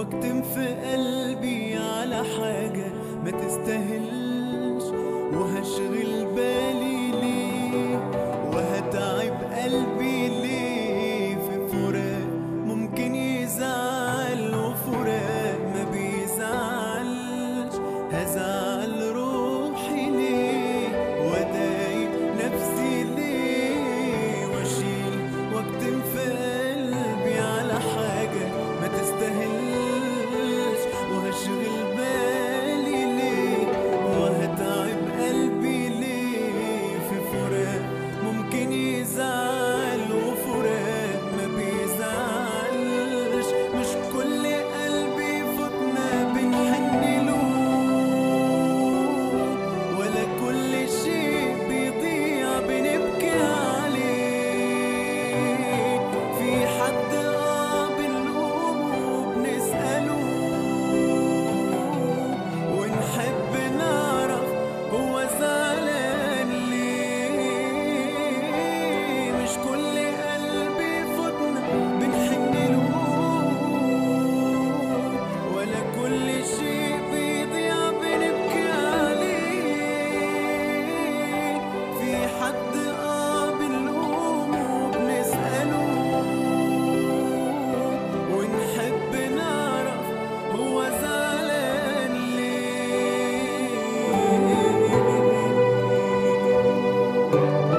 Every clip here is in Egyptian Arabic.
واكتم في قلبي على حاجة ما تستاهلش وهشغل بالي ليه وهتعب قلبي ليه في فراق ممكن يزعل وفراق ما بيزعلش هزعل روحي ليه وضايق نفسي ليه واشيل واكتم في قلبي على حاجة ما تستاهلش وهشغل بالي ليه وهتعب قلبي ليه في فراق ممكن يزعل وفراق ما بيزعلش مش كل قلبي فتنا بنحن له ولا كل شيء بيضيع بنبكي عليه في حد اه بنلومه وبنسأله ونحب نعرف هو زعلان ليه مش كل قلبي فتنا بنحن له ولا كل شيء بيضيع بنبكي عليه في حد اه بنلومه وبنسأله ونحب نعرف هو زعلان ليه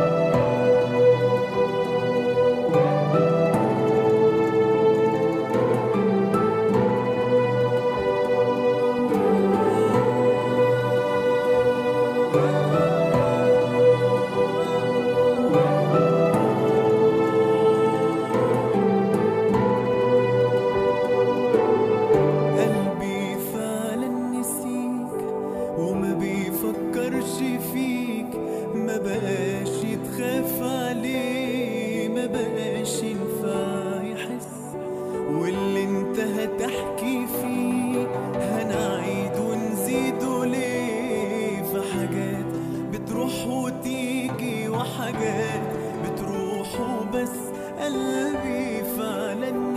قلبي فعلا نسيك وما بيفكرش فيك ما بقاش يتخاف عليه ما بقاش ينفع يحس واللي انت هتحكي فيه هنعيد ونزيده ليه في حاجات بتروح وتيجي وحاجات بتروح وبس قلبي فعلا